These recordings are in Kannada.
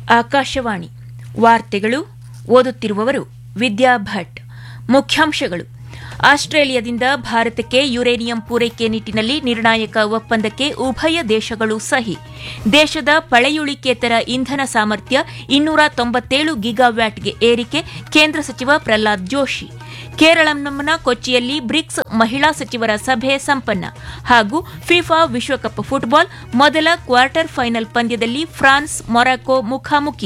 ಆಕಾಶವಾಣಿ ವಾರ್ತೆಗಳು ಓದುತ್ತಿರುವವರು ವಿದ್ಯಾ ಭಟ್ ಮುಖ್ಯಾಂಶಗಳು ಆಸ್ಟ್ರೇಲಿಯಾದಿಂದ ಭಾರತಕ್ಕೆ ಯುರೇನಿಯಂ ಪೂರೈಕೆ ನಿಟ್ಟಿನಲ್ಲಿ ನಿರ್ಣಾಯಕ ಒಪ್ಪಂದಕ್ಕೆ ಉಭಯ ದೇಶಗಳು ಸಹಿ ದೇಶದ ಪಳೆಯುಳಿಕೇತರ ಇಂಧನ ಸಾಮರ್ಥ್ಯ ಇನ್ನೂರ ತೊಂಬತ್ತೇಳು ಗಿಗಾವ್ಯಾಟ್ಗೆ ಏರಿಕೆ ಕೇಂದ್ರ ಸಚಿವ ಪ್ರಹ್ಲಾದ್ ಜೋಶಿ ಕೇರಳಂನ ಕೊಚ್ಚಿಯಲ್ಲಿ ಬ್ರಿಕ್ಸ್ ಮಹಿಳಾ ಸಚಿವರ ಸಭೆ ಸಂಪನ್ನ ಹಾಗೂ ಫಿಫಾ ವಿಶ್ವಕಪ್ ಫುಟ್ಬಾಲ್ ಮೊದಲ ಕ್ವಾರ್ಟರ್ ಫೈನಲ್ ಪಂದ್ಯದಲ್ಲಿ ಫ್ರಾನ್ಸ್ ಮೊರಾಕೊ ಮುಖಾಮುಖಿ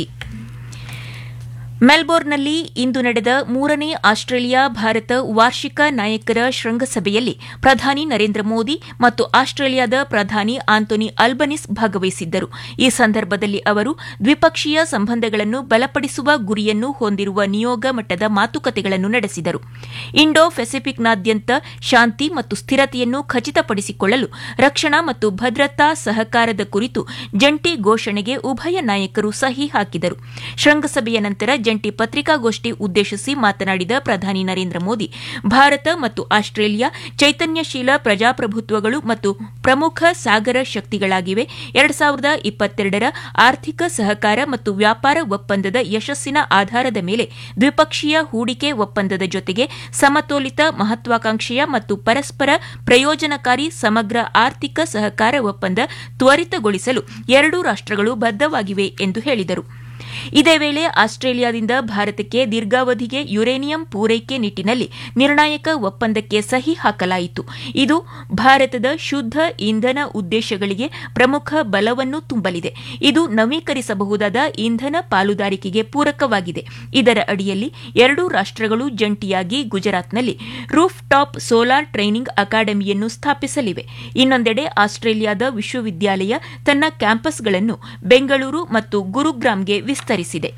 ಮೆಲ್ಬೋರ್ನ್ನಲ್ಲಿ ಇಂದು ನಡೆದ ಮೂರನೇ ಆಸ್ಟ್ರೇಲಿಯಾ ಭಾರತ ವಾರ್ಷಿಕ ನಾಯಕರ ಶೃಂಗಸಭೆಯಲ್ಲಿ ಪ್ರಧಾನಿ ನರೇಂದ್ರ ಮೋದಿ ಮತ್ತು ಆಸ್ಟ್ರೇಲಿಯಾದ ಪ್ರಧಾನಿ ಆಂಟೋನಿ ಅಲ್ಬನಿಸ್ ಭಾಗವಹಿಸಿದ್ದರು ಈ ಸಂದರ್ಭದಲ್ಲಿ ಅವರು ದ್ವಿಪಕ್ಷೀಯ ಸಂಬಂಧಗಳನ್ನು ಬಲಪಡಿಸುವ ಗುರಿಯನ್ನು ಹೊಂದಿರುವ ನಿಯೋಗ ಮಟ್ಟದ ಮಾತುಕತೆಗಳನ್ನು ನಡೆಸಿದರು ಇಂಡೋ ಪೆಸಿಫಿಕ್ನಾದ್ಯಂತ ಶಾಂತಿ ಮತ್ತು ಸ್ಥಿರತೆಯನ್ನು ಖಚಿತಪಡಿಸಿಕೊಳ್ಳಲು ರಕ್ಷಣಾ ಮತ್ತು ಭದ್ರತಾ ಸಹಕಾರದ ಕುರಿತು ಜಂಟಿ ಘೋಷಣೆಗೆ ಉಭಯ ನಾಯಕರು ಸಹಿ ಹಾಕಿದರು ಶೃಂಗಸಭೆಯ ನಂತರ ಜಂಟಿ ಪತ್ರಿಕಾಗೋಷ್ಠಿ ಉದ್ದೇಶಿಸಿ ಮಾತನಾಡಿದ ಪ್ರಧಾನಿ ನರೇಂದ್ರ ಮೋದಿ ಭಾರತ ಮತ್ತು ಆಸ್ಟ್ರೇಲಿಯಾ ಚೈತನ್ಯಶೀಲ ಪ್ರಜಾಪ್ರಭುತ್ವಗಳು ಮತ್ತು ಪ್ರಮುಖ ಸಾಗರ ಶಕ್ತಿಗಳಾಗಿವೆ ಎರಡು ಸಾವಿರದ ಇಪ್ಪತ್ತೆರಡರ ಆರ್ಥಿಕ ಸಹಕಾರ ಮತ್ತು ವ್ಯಾಪಾರ ಒಪ್ಪಂದದ ಯಶಸ್ಸಿನ ಆಧಾರದ ಮೇಲೆ ದ್ವಿಪಕ್ಷೀಯ ಹೂಡಿಕೆ ಒಪ್ಪಂದದ ಜೊತೆಗೆ ಸಮತೋಲಿತ ಮಹತ್ವಾಕಾಂಕ್ಷೆಯ ಮತ್ತು ಪರಸ್ಪರ ಪ್ರಯೋಜನಕಾರಿ ಸಮಗ್ರ ಆರ್ಥಿಕ ಸಹಕಾರ ಒಪ್ಪಂದ ತ್ವರಿತಗೊಳಿಸಲು ಎರಡೂ ರಾಷ್ಟಗಳು ಬದ್ದವಾಗಿವೆ ಎಂದು ಹೇಳಿದರು ಇದೇ ವೇಳೆ ಆಸ್ಟ್ರೇಲಿಯಾದಿಂದ ಭಾರತಕ್ಕೆ ದೀರ್ಘಾವಧಿಗೆ ಯುರೇನಿಯಂ ಪೂರೈಕೆ ನಿಟ್ಟಿನಲ್ಲಿ ನಿರ್ಣಾಯಕ ಒಪ್ಪಂದಕ್ಕೆ ಸಹಿ ಹಾಕಲಾಯಿತು ಇದು ಭಾರತದ ಶುದ್ದ ಇಂಧನ ಉದ್ದೇಶಗಳಿಗೆ ಪ್ರಮುಖ ಬಲವನ್ನು ತುಂಬಲಿದೆ ಇದು ನವೀಕರಿಸಬಹುದಾದ ಇಂಧನ ಪಾಲುದಾರಿಕೆಗೆ ಪೂರಕವಾಗಿದೆ ಇದರ ಅಡಿಯಲ್ಲಿ ಎರಡೂ ರಾಷ್ಟಗಳು ಜಂಟಿಯಾಗಿ ಗುಜರಾತ್ನಲ್ಲಿ ರೂಫ್ ಟಾಪ್ ಸೋಲಾರ್ ಟ್ರೈನಿಂಗ್ ಅಕಾಡೆಮಿಯನ್ನು ಸ್ಥಾಪಿಸಲಿವೆ ಇನ್ನೊಂದೆಡೆ ಆಸ್ಟ್ರೇಲಿಯಾದ ವಿಶ್ವವಿದ್ಯಾಲಯ ತನ್ನ ಕ್ಯಾಂಪಸ್ಗಳನ್ನು ಬೆಂಗಳೂರು ಮತ್ತು ಗುರುಗ್ರಾಂಗೆ ವಿಸ್ತರಿಸಿದೆ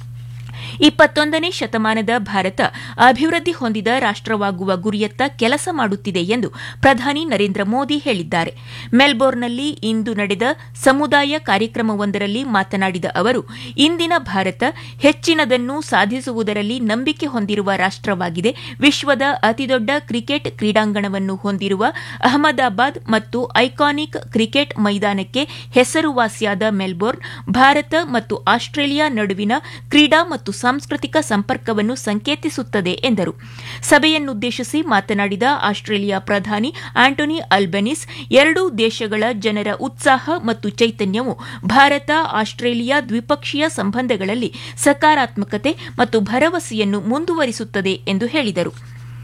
ಇಪ್ಪತ್ತೊಂದನೇ ಶತಮಾನದ ಭಾರತ ಅಭಿವೃದ್ಧಿ ಹೊಂದಿದ ರಾಷ್ಟವಾಗುವ ಗುರಿಯತ್ತ ಕೆಲಸ ಮಾಡುತ್ತಿದೆ ಎಂದು ಪ್ರಧಾನಿ ನರೇಂದ್ರ ಮೋದಿ ಹೇಳಿದ್ದಾರೆ ಮೆಲ್ಬೋರ್ನ್ನಲ್ಲಿ ಇಂದು ನಡೆದ ಸಮುದಾಯ ಕಾರ್ಯಕ್ರಮವೊಂದರಲ್ಲಿ ಮಾತನಾಡಿದ ಅವರು ಇಂದಿನ ಭಾರತ ಹೆಚ್ಚಿನದನ್ನು ಸಾಧಿಸುವುದರಲ್ಲಿ ನಂಬಿಕೆ ಹೊಂದಿರುವ ರಾಷ್ಟವಾಗಿದೆ ವಿಶ್ವದ ಅತಿದೊಡ್ಡ ಕ್ರಿಕೆಟ್ ಕ್ರೀಡಾಂಗಣವನ್ನು ಹೊಂದಿರುವ ಅಹಮದಾಬಾದ್ ಮತ್ತು ಐಕಾನಿಕ್ ಕ್ರಿಕೆಟ್ ಮೈದಾನಕ್ಕೆ ಹೆಸರುವಾಸಿಯಾದ ಮೆಲ್ಬೋರ್ನ್ ಭಾರತ ಮತ್ತು ಆಸ್ಟ್ರೇಲಿಯಾ ನಡುವಿನ ಕ್ರೀಡಾ ಮತ್ತು ಸಾಂಸ್ಕೃತಿಕ ಸಂಪರ್ಕವನ್ನು ಸಂಕೇತಿಸುತ್ತದೆ ಎಂದರು ಸಭೆಯನ್ನುದ್ದೇಶಿಸಿ ಮಾತನಾಡಿದ ಆಸ್ಟ್ರೇಲಿಯಾ ಪ್ರಧಾನಿ ಆಂಟೋನಿ ಅಲ್ಬನಿಸ್ ಎರಡೂ ದೇಶಗಳ ಜನರ ಉತ್ಸಾಹ ಮತ್ತು ಚೈತನ್ಯವು ಭಾರತ ಆಸ್ಟ್ರೇಲಿಯಾ ದ್ವಿಪಕ್ಷೀಯ ಸಂಬಂಧಗಳಲ್ಲಿ ಸಕಾರಾತ್ಮಕತೆ ಮತ್ತು ಭರವಸೆಯನ್ನು ಮುಂದುವರಿಸುತ್ತದೆ ಎಂದು ಹೇಳಿದರು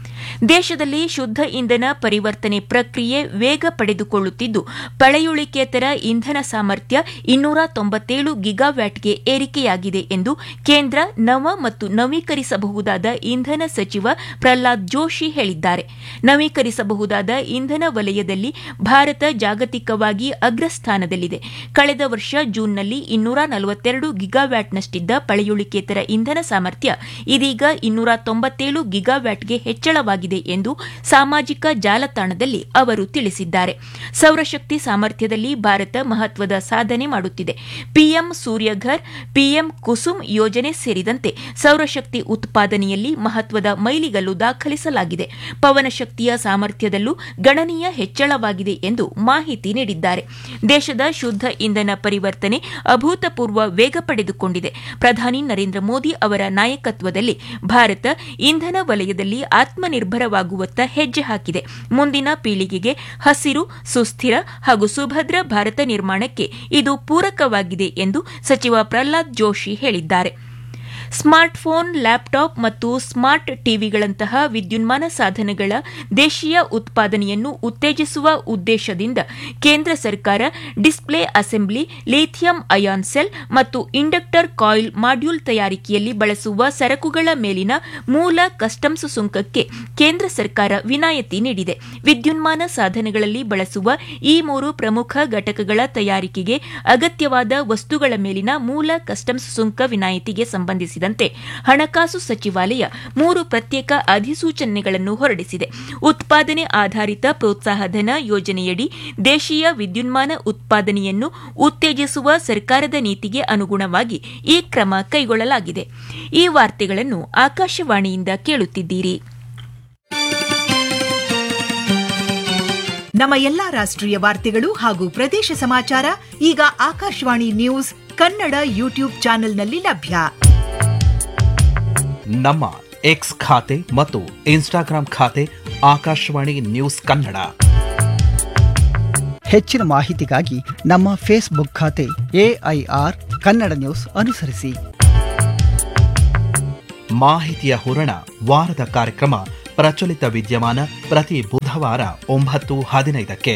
ದೇಶದಲ್ಲಿ ಶುದ್ದ ಇಂಧನ ಪರಿವರ್ತನೆ ಪ್ರಕ್ರಿಯೆ ವೇಗ ಪಡೆದುಕೊಳ್ಳುತ್ತಿದ್ದು ಪಳೆಯುಳಿಕೇತರ ಇಂಧನ ಸಾಮರ್ಥ್ಯ ಇನ್ನೂರ ತೊಂಬತ್ತೇಳು ಗಿಗಾವ್ಯಾಟ್ಗೆ ಏರಿಕೆಯಾಗಿದೆ ಎಂದು ಕೇಂದ್ರ ನವ ಮತ್ತು ನವೀಕರಿಸಬಹುದಾದ ಇಂಧನ ಸಚಿವ ಪ್ರಹ್ಲಾದ್ ಜೋಶಿ ಹೇಳಿದ್ದಾರೆ ನವೀಕರಿಸಬಹುದಾದ ಇಂಧನ ವಲಯದಲ್ಲಿ ಭಾರತ ಜಾಗತಿಕವಾಗಿ ಅಗ್ರಸ್ಥಾನದಲ್ಲಿದೆ ಕಳೆದ ವರ್ಷ ಜೂನ್ನಲ್ಲಿ ಇನ್ನೂರ ನಲವತ್ತೆರಡು ಗಿಗಾವ್ಯಾಟ್ನಷ್ಟಿದ್ದ ಪಳೆಯುಳಿಕೇತರ ಇಂಧನ ಸಾಮರ್ಥ್ಯ ಇದೀಗ ಇನ್ನೂರ ತೊಂಬತ್ತೇಳು ಗಿಗಾವ್ಯಾಟ್ಗೆ ಹೆಚ್ಚಳವಾಗಿದೆ ಎಂದು ಸಾಮಾಜಿಕ ಜಾಲತಾಣದಲ್ಲಿ ಅವರು ತಿಳಿಸಿದ್ದಾರೆ ಸೌರಶಕ್ತಿ ಸಾಮರ್ಥ್ಯದಲ್ಲಿ ಭಾರತ ಮಹತ್ವದ ಸಾಧನೆ ಮಾಡುತ್ತಿದೆ ಪಿಎಂ ಸೂರ್ಯಘರ್ ಪಿಎಂ ಕುಸುಮ್ ಯೋಜನೆ ಸೇರಿದಂತೆ ಸೌರಶಕ್ತಿ ಉತ್ಪಾದನೆಯಲ್ಲಿ ಮಹತ್ವದ ಮೈಲಿಗಲ್ಲು ದಾಖಲಿಸಲಾಗಿದೆ ಪವನಶಕ್ತಿಯ ಸಾಮರ್ಥ್ಯದಲ್ಲೂ ಗಣನೀಯ ಹೆಚ್ಚಳವಾಗಿದೆ ಎಂದು ಮಾಹಿತಿ ನೀಡಿದ್ದಾರೆ ದೇಶದ ಶುದ್ದ ಇಂಧನ ಪರಿವರ್ತನೆ ಅಭೂತಪೂರ್ವ ವೇಗ ಪಡೆದುಕೊಂಡಿದೆ ಪ್ರಧಾನಿ ನರೇಂದ್ರ ಮೋದಿ ಅವರ ನಾಯಕತ್ವದಲ್ಲಿ ಭಾರತ ಇಂಧನ ವಲಯದಲ್ಲಿ ಆತ್ಮನಿರ್ಭರವಾಗುವತ್ತ ಹೆಜ್ಜೆ ಹಾಕಿದೆ ಮುಂದಿನ ಪೀಳಿಗೆಗೆ ಹಸಿರು ಸುಸ್ಥಿರ ಹಾಗೂ ಸುಭದ್ರ ಭಾರತ ನಿರ್ಮಾಣಕ್ಕೆ ಇದು ಪೂರಕವಾಗಿದೆ ಎಂದು ಸಚಿವ ಪ್ರಹ್ಲಾದ್ ಜೋಶಿ ಹೇಳಿದ್ದಾರೆ ಸ್ಮಾರ್ಟ್ಫೋನ್ ಲ್ಯಾಪ್ಟಾಪ್ ಮತ್ತು ಸ್ಮಾರ್ಟ್ ಟಿವಿಗಳಂತಹ ವಿದ್ಯುನ್ಮಾನ ಸಾಧನಗಳ ದೇಶೀಯ ಉತ್ಪಾದನೆಯನ್ನು ಉತ್ತೇಜಿಸುವ ಉದ್ದೇಶದಿಂದ ಕೇಂದ್ರ ಸರ್ಕಾರ display assembly lithium ion cell ಮತ್ತು ಇಂಡಕ್ಟರ್ ಕಾಯಿಲ್ ಮಾಡ್ಯೂಲ್ ತಯಾರಿಕೆಯಲ್ಲಿ ಬಳಸುವ ಸರಕುಗಳ ಮೇಲಿನ ಮೂಲ ಕಸ್ಟಮ್ಸ್ ಸುಂಕಕ್ಕೆ ಕೇಂದ್ರ ಸರ್ಕಾರ ವಿನಾಯಿತಿ ನೀಡಿದೆ ವಿದ್ಯುನ್ಮಾನ ಸಾಧನಗಳಲ್ಲಿ ಬಳಸುವ ಈ ಮೂರು ಪ್ರಮುಖ ಘಟಕಗಳ ತಯಾರಿಕೆಗೆ ಅಗತ್ಯವಾದ ವಸ್ತುಗಳ ಮೇಲಿನ ಮೂಲ ಕಸ್ಟಮ್ಸ್ ಸುಂಕ ವಿನಾಯಿತಿಗೆ ಸಂಬಂಧಿಸಿದ ಹಣಕಾಸು ಸಚಿವಾಲಯ ಮೂರು ಪ್ರತ್ಯೇಕ ಅಧಿಸೂಚನೆಗಳನ್ನು ಹೊರಡಿಸಿದೆ ಉತ್ಪಾದನೆ ಆಧಾರಿತ ಪ್ರೋತ್ಸಾಹಧನ ಯೋಜನೆಯಡಿ ದೇಶೀಯ ವಿದ್ಯುನ್ಮಾನ ಉತ್ಪಾದನೆಯನ್ನು ಉತ್ತೇಜಿಸುವ ಸರ್ಕಾರದ ನೀತಿಗೆ ಅನುಗುಣವಾಗಿ ಈ ಕ್ರಮ ಕೈಗೊಳ್ಳಲಾಗಿದೆ ಈ ವಾರ್ತೆಗಳನ್ನು ಆಕಾಶವಾಣಿಯಿಂದ ಕೇಳುತ್ತಿದ್ದೀರಿ ನಮ್ಮ ಎಲ್ಲಾ ರಾಷ್ಟ್ರೀಯ ವಾರ್ತೆಗಳು ಹಾಗೂ ಪ್ರದೇಶ ಸಮಾಚಾರ ಈಗ ಆಕಾಶವಾಣಿ ನ್ಯೂಸ್ ಕನ್ನಡ ಯೂಟ್ಯೂಬ್ ಚಾನೆಲ್ನಲ್ಲಿ ಲಭ್ಯ ನಮ್ಮ ಎಕ್ಸ್ ಖಾತೆ ಮತ್ತು ಇನ್ಸ್ಟಾಗ್ರಾಂ ಖಾತೆ ಆಕಾಶವಾಣಿ ನ್ಯೂಸ್ ಕನ್ನಡ ಹೆಚ್ಚಿನ ಮಾಹಿತಿಗಾಗಿ ನಮ್ಮ ಫೇಸ್ಬುಕ್ ಖಾತೆ ಎಐಆರ್ ಕನ್ನಡ ನ್ಯೂಸ್ ಅನುಸರಿಸಿ ಮಾಹಿತಿಯ ಹೂರಣ ವಾರದ ಕಾರ್ಯಕ್ರಮ ಪ್ರಚಲಿತ ವಿದ್ಯಮಾನ ಪ್ರತಿ ಬುಧವಾರ ಒಂಬತ್ತು ಹದಿನೈದಕ್ಕೆ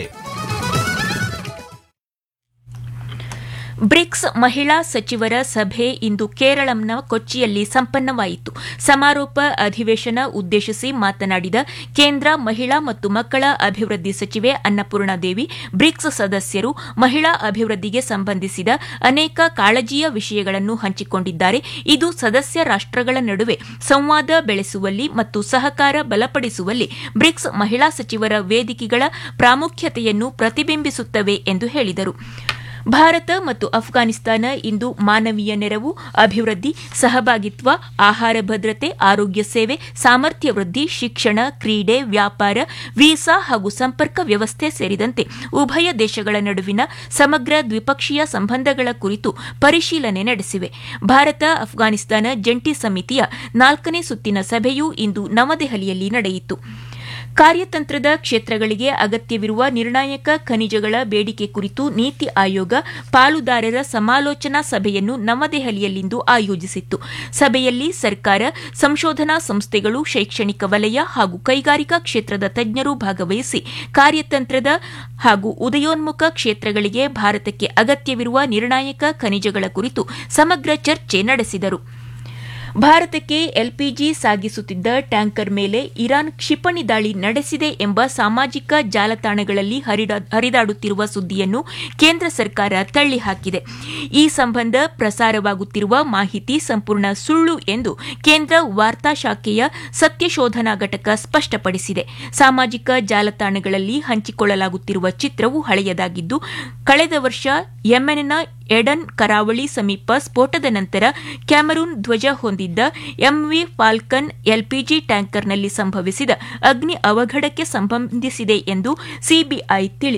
ಬ್ರಿಕ್ಸ್ ಮಹಿಳಾ ಸಚಿವರ ಸಭೆ ಇಂದು ಕೇರಳಂನ ಕೊಚ್ಚಿಯಲ್ಲಿ ಸಂಪನ್ನವಾಯಿತು ಸಮಾರೋಪ ಅಧಿವೇಶನ ಉದ್ದೇಶಿಸಿ ಮಾತನಾಡಿದ ಕೇಂದ್ರ ಮಹಿಳಾ ಮತ್ತು ಮಕ್ಕಳ ಅಭಿವೃದ್ಧಿ ಸಚಿವೆ ಅನ್ನಪೂರ್ಣಾದೇವಿ ಬ್ರಿಕ್ಸ್ ಸದಸ್ಯರು ಮಹಿಳಾ ಅಭಿವೃದ್ಧಿಗೆ ಸಂಬಂಧಿಸಿದ ಅನೇಕ ಕಾಳಜಿಯ ವಿಷಯಗಳನ್ನು ಹಂಚಿಕೊಂಡಿದ್ದಾರೆ ಇದು ಸದಸ್ಯ ರಾಷ್ಟಗಳ ನಡುವೆ ಸಂವಾದ ಬೆಳೆಸುವಲ್ಲಿ ಮತ್ತು ಸಹಕಾರ ಬಲಪಡಿಸುವಲ್ಲಿ ಬ್ರಿಕ್ಸ್ ಮಹಿಳಾ ಸಚಿವರ ವೇದಿಕೆಗಳ ಪ್ರಾಮುಖ್ಯತೆಯನ್ನು ಪ್ರತಿಬಿಂಬಿಸುತ್ತವೆ ಎಂದು ಹೇಳಿದರು ಭಾರತ ಮತ್ತು ಅಫ್ಘಾನಿಸ್ತಾನ ಇಂದು ಮಾನವೀಯ ನೆರವು ಅಭಿವೃದ್ಧಿ ಸಹಭಾಗಿತ್ವ ಆಹಾರ ಭದ್ರತೆ ಆರೋಗ್ಯ ಸೇವೆ ಸಾಮರ್ಥ್ಯ ವೃದ್ಧಿ ಶಿಕ್ಷಣ ಕ್ರೀಡೆ ವ್ಯಾಪಾರ ವೀಸಾ ಹಾಗೂ ಸಂಪರ್ಕ ವ್ಯವಸ್ಥೆ ಸೇರಿದಂತೆ ಉಭಯ ದೇಶಗಳ ನಡುವಿನ ಸಮಗ್ರ ದ್ವಿಪಕ್ಷೀಯ ಸಂಬಂಧಗಳ ಕುರಿತು ಪರಿಶೀಲನೆ ನಡೆಸಿವೆ ಭಾರತ ಅಫ್ಘಾನಿಸ್ತಾನ ಜಂಟಿ ಸಮಿತಿಯ ನಾಲ್ಕನೇ ಸುತ್ತಿನ ಸಭೆಯೂ ಇಂದು ನವದೆಹಲಿಯಲ್ಲಿ ನಡೆಯಿತು ಕಾರ್ಯತಂತ್ರದ ಕ್ಷೇತ್ರಗಳಿಗೆ ಅಗತ್ಯವಿರುವ ನಿರ್ಣಾಯಕ ಖನಿಜಗಳ ಬೇಡಿಕೆ ಕುರಿತು ನೀತಿ ಆಯೋಗ ಪಾಲುದಾರರ ಸಮಾಲೋಚನಾ ಸಭೆಯನ್ನು ನವದೆಹಲಿಯಲ್ಲಿಂದು ಆಯೋಜಿಸಿತ್ತು ಸಭೆಯಲ್ಲಿ ಸರ್ಕಾರ ಸಂಶೋಧನಾ ಸಂಸ್ಥೆಗಳು ಶೈಕ್ಷಣಿಕ ವಲಯ ಹಾಗೂ ಕೈಗಾರಿಕಾ ಕ್ಷೇತ್ರದ ತಜ್ಞರು ಭಾಗವಹಿಸಿ ಕಾರ್ಯತಂತ್ರದ ಹಾಗೂ ಉದಯೋನ್ಮುಖ ಕ್ಷೇತ್ರಗಳಿಗೆ ಭಾರತಕ್ಕೆ ಅಗತ್ಯವಿರುವ ನಿರ್ಣಾಯಕ ಖನಿಜಗಳ ಕುರಿತು ಸಮಗ್ರ ಚರ್ಚೆ ನಡೆಸಿದರು ಭಾರತಕ್ಕೆ ಎಲ್ಪಿಜಿ ಸಾಗಿಸುತ್ತಿದ್ದ ಟ್ಯಾಂಕರ್ ಮೇಲೆ ಇರಾನ್ ಕ್ಷಿಪಣಿ ದಾಳಿ ನಡೆಸಿದೆ ಎಂಬ ಸಾಮಾಜಿಕ ಜಾಲತಾಣಗಳಲ್ಲಿ ಹರಿದಾಡುತ್ತಿರುವ ಸುದ್ದಿಯನ್ನು ಕೇಂದ್ರ ಸರ್ಕಾರ ತಳ್ಳಿಹಾಕಿದೆ ಈ ಸಂಬಂಧ ಪ್ರಸಾರವಾಗುತ್ತಿರುವ ಮಾಹಿತಿ ಸಂಪೂರ್ಣ ಸುಳ್ಳು ಎಂದು ಕೇಂದ್ರ ವಾರ್ತಾ ಶಾಖೆಯ ಸತ್ಯಶೋಧನಾ ಘಟಕ ಸ್ಪಷ್ಟಪಡಿಸಿದೆ ಸಾಮಾಜಿಕ ಜಾಲತಾಣಗಳಲ್ಲಿ ಹಂಚಿಕೊಳ್ಳಲಾಗುತ್ತಿರುವ ಚಿತ್ರವು ಹಳೆಯದಾಗಿದ್ದು ಕಳೆದ ವರ್ಷ ಯೆಮೆನ್ನ ಎಡನ್ ಕರಾವಳಿ ಸಮೀಪ ಸ್ಫೋಟದ ನಂತರ ಕ್ಯಾಮರೂನ್ ಧ್ವಜ ಹೊಂದಿದ್ದ ಎಂವಿ ಫಾಲ್ಕನ್ ಎಲ್ಪಿಜಿ ಟ್ಯಾಂಕರ್ನಲ್ಲಿ ಸಂಭವಿಸಿದ ಅಗ್ನಿ ಅವಘಡಕ್ಕೆ ಸಂಬಂಧಿಸಿದೆ ಎಂದು ಸಿಬಿಐ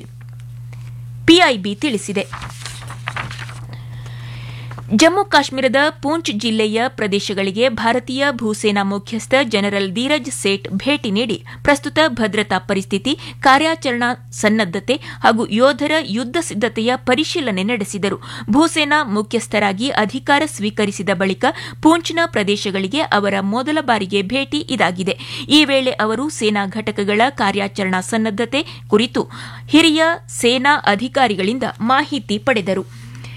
ಪಿಐಬಿ ತಿಳಿಸಿದೆ ಜಮ್ಮು ಕಾಶ್ಮೀರದ ಪೂಂಚ್ ಜಿಲ್ಲೆಯ ಪ್ರದೇಶಗಳಿಗೆ ಭಾರತೀಯ ಭೂಸೇನಾ ಮುಖ್ಯಸ್ಥ ಜನರಲ್ ಧೀರಜ್ ಸೇಠ್ ಭೇಟಿ ನೀಡಿ ಪ್ರಸ್ತುತ ಭದ್ರತಾ ಪರಿಸ್ಥಿತಿ ಕಾರ್ಯಾಚರಣಾ ಸನ್ನದ್ದತೆ ಹಾಗೂ ಯೋಧರ ಯುದ್ದ ಸಿದ್ದತೆಯ ಪರಿಶೀಲನೆ ನಡೆಸಿದರು ಭೂಸೇನಾ ಮುಖ್ಯಸ್ಥರಾಗಿ ಅಧಿಕಾರ ಸ್ವೀಕರಿಸಿದ ಬಳಿಕ ಪೂಂಚ್ನ ಪ್ರದೇಶಗಳಿಗೆ ಅವರ ಮೊದಲ ಬಾರಿಗೆ ಭೇಟಿ ಇದಾಗಿದೆ ಈ ವೇಳೆ ಅವರು ಸೇನಾ ಘಟಕಗಳ ಕಾರ್ಯಾಚರಣಾ ಸನ್ನದ್ದತೆ ಕುರಿತು ಹಿರಿಯ ಸೇನಾ ಅಧಿಕಾರಿಗಳಿಂದ ಮಾಹಿತಿ ಪಡೆದರು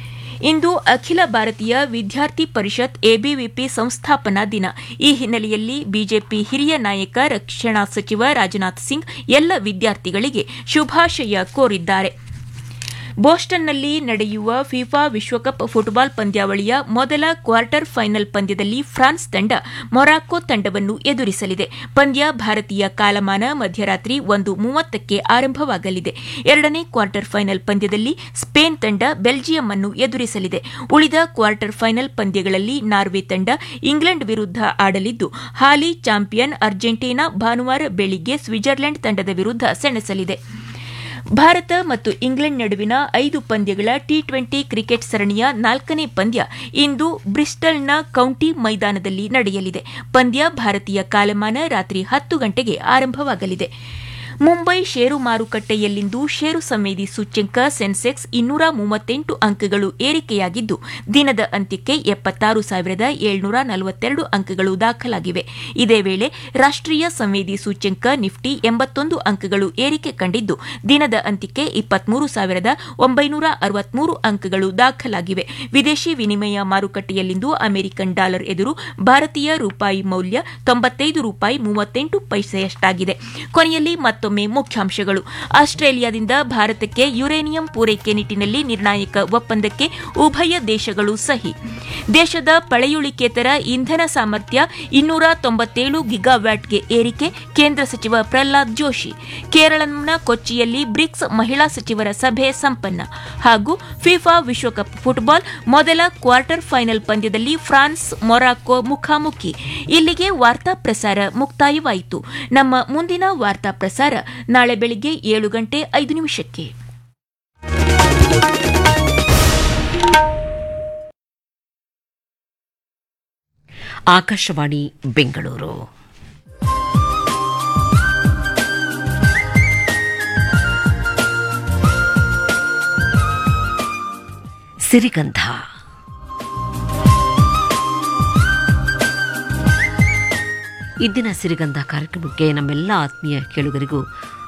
ಇಂದು ಅಖಿಲ ಭಾರತೀಯ ವಿದ್ಯಾರ್ಥಿ ಪರಿಷತ್ ಎಬಿವಿಪಿ ಸಂಸ್ಥಾಪನಾ ದಿನ ಈ ಹಿನ್ನೆಲೆಯಲ್ಲಿ ಬಿಜೆಪಿ ಹಿರಿಯ ನಾಯಕ ರಕ್ಷಣಾ ಸಚಿವ ರಾಜನಾಥ್ ಸಿಂಗ್ ಎಲ್ಲ ವಿದ್ಯಾರ್ಥಿಗಳಿಗೆ ಶುಭಾಶಯ ಕೋರಿದ್ದಾರೆ ಬೋಸ್ಟನ್ನಲ್ಲಿ ನಡೆಯುವ ಫಿಫಾ ವಿಶ್ವಕಪ್ ಫುಟ್ಬಾಲ್ ಪಂದ್ಯಾವಳಿಯ ಮೊದಲ ಕ್ವಾರ್ಟರ್ ಫೈನಲ್ ಪಂದ್ಯದಲ್ಲಿ ಫ್ರಾನ್ಸ್ ತಂಡ ಮೊರಾಕೊ ತಂಡವನ್ನು ಎದುರಿಸಲಿದೆ ಪಂದ್ಯ ಭಾರತೀಯ ಕಾಲಮಾನ ಮಧ್ಯರಾತ್ರಿ ಒಂದು ಮೂವತ್ತಕ್ಕೆ ಆರಂಭವಾಗಲಿದೆ ಎರಡನೇ ಕ್ವಾರ್ಟರ್ ಫೈನಲ್ ಪಂದ್ಯದಲ್ಲಿ ಸ್ಪೇನ್ ತಂಡ ಬೆಲ್ಜಿಯಂ ಅನ್ನು ಎದುರಿಸಲಿದೆ ಉಳಿದ ಕ್ವಾರ್ಟರ್ ಫೈನಲ್ ಪಂದ್ಯಗಳಲ್ಲಿ ನಾರ್ವೆ ತಂಡ ಇಂಗ್ಲೆಂಡ್ ವಿರುದ್ಧ ಆಡಲಿದ್ದು ಹಾಲಿ ಚಾಂಪಿಯನ್ ಅರ್ಜೆಂಟೀನಾ ಭಾನುವಾರ ಬೆಳಿಗ್ಗೆ ಸ್ವಿಟ್ಜರ್ಲೆಂಡ್ ತಂಡದ ವಿರುದ್ಧ ಸೆಣಸಲಿದೆ ಭಾರತ ಮತ್ತು ಇಂಗ್ಲೆಂಡ್ ನಡುವಿನ ಐದು ಪಂದ್ಯಗಳ ಟಿ ಟ್ವೆಂಟಿ ಕ್ರಿಕೆಟ್ ಸರಣಿಯ ನಾಲ್ಕನೇ ಪಂದ್ಯ ಇಂದು ಬ್ರಿಸ್ಟಲ್ನ ಕೌಂಟಿ ಮೈದಾನದಲ್ಲಿ ನಡೆಯಲಿದೆ ಪಂದ್ಯ ಭಾರತೀಯ ಕಾಲಮಾನ ರಾತ್ರಿ ಹತ್ತು ಗಂಟೆಗೆ ಆರಂಭವಾಗಲಿದೆ ಮುಂಬೈ ಷೇರು ಮಾರುಕಟ್ಟೆಯಲ್ಲಿಂದು ಷೇರು ಸಂವೇದಿ ಸೂಚ್ಯಂಕ ಸೆನ್ಸೆಕ್ಸ್ ಇನ್ನೂರ ಮೂವತ್ತೆಂಟು ಅಂಕಗಳು ಏರಿಕೆಯಾಗಿದ್ದು ದಿನದ ಅಂತ್ಯಕ್ಕೆ ಎಪ್ಪತ್ತಾರು ಸಾವಿರದ ಏಳ್ನೂರ ನಲವತ್ತೆರಡು ಅಂಕಗಳು ದಾಖಲಾಗಿವೆ ಇದೇ ವೇಳೆ ರಾಷ್ಟೀಯ ಸಂವೇದಿ ಸೂಚ್ಯಂಕ ನಿಫ್ಟಿ ಎಂಬತ್ತೊಂದು ಅಂಕಗಳು ಏರಿಕೆ ಕಂಡಿದ್ದು ದಿನದ ಅಂತ್ಯಕ್ಕೆ ಇಪ್ಪತ್ಮೂರು ಸಾವಿರದ ಒಂಬೈನೂರ ಅರವತ್ಮೂರು ಅಂಕಗಳು ದಾಖಲಾಗಿವೆ ವಿದೇಶಿ ವಿನಿಮಯ ಮಾರುಕಟ್ಟೆಯಲ್ಲಿಂದು ಅಮೆರಿಕನ್ ಡಾಲರ್ ಎದುರು ಭಾರತೀಯ ರೂಪಾಯಿ ಮೌಲ್ಯ ತೊಂಬತ್ತೈದು ರೂಪಾಯಿ ಮೂವತ್ತೆಂಟು ಪೈಸೆಯಷ್ಟಾಗಿದೆ ಕೊನೆಯಲ್ಲಿ ಮತ್ತೊಮ್ಮೆ ಮುಖ್ಯಾಂಶಗಳು ಆಸ್ಟ್ರೇಲಿಯಾದಿಂದ ಭಾರತಕ್ಕೆ ಯುರೇನಿಯಂ ಪೂರೈಕೆ ನಿಟ್ಟಿನಲ್ಲಿ ನಿರ್ಣಾಯಕ ಒಪ್ಪಂದಕ್ಕೆ ಉಭಯ ದೇಶಗಳು ಸಹಿ ದೇಶದ ಪಳೆಯುಳಿಕೇತರ ಇಂಧನ ಸಾಮರ್ಥ್ಯ ಇನ್ನೂರ ತೊಂಬತ್ತೇಳು ಗಿಗಾವ್ಯಾಟ್ಗೆ ಏರಿಕೆ ಕೇಂದ್ರ ಸಚಿವ ಪ್ರಹ್ಲಾದ್ ಜೋಶಿ ಕೇರಳಂನ ಕೊಚ್ಚಿಯಲ್ಲಿ ಬ್ರಿಕ್ಸ್ ಮಹಿಳಾ ಸಚಿವರ ಸಭೆ ಸಂಪನ್ನ ಹಾಗೂ ಫಿಫಾ ವಿಶ್ವಕಪ್ ಫುಟ್ಬಾಲ್ ಮೊದಲ ಕ್ವಾರ್ಟರ್ ಫೈನಲ್ ಪಂದ್ಯದಲ್ಲಿ ಫ್ರಾನ್ಸ್ ಮೊರಾಕೊ ಮುಖಾಮುಖಿ ಇಲ್ಲಿಗೆ ವಾರ್ತಾ ಪ್ರಸಾರ ಮುಕ್ತಾಯವಾಯಿತು ನಮ್ಮ ಮುಂದಿನ ವಾರ್ತಾ ಪ್ರಸಾರ ನಾಳೆ ಬೆಳಿಗ್ಗೆ ಏಳು ಗಂಟೆ ಐದು ನಿಮಿಷಕ್ಕೆ ಆಕಾಶವಾಣಿ ಬೆಂಗಳೂರು ಸಿರಿಗಂಧ ಇಂದಿನ ಸಿರಿಗಂಧ ಕಾರ್ಯಕ್ರಮಕ್ಕೆ ನಮ್ಮೆಲ್ಲ ಆತ್ಮೀಯ ಕೇಳುಗರಿಗೂ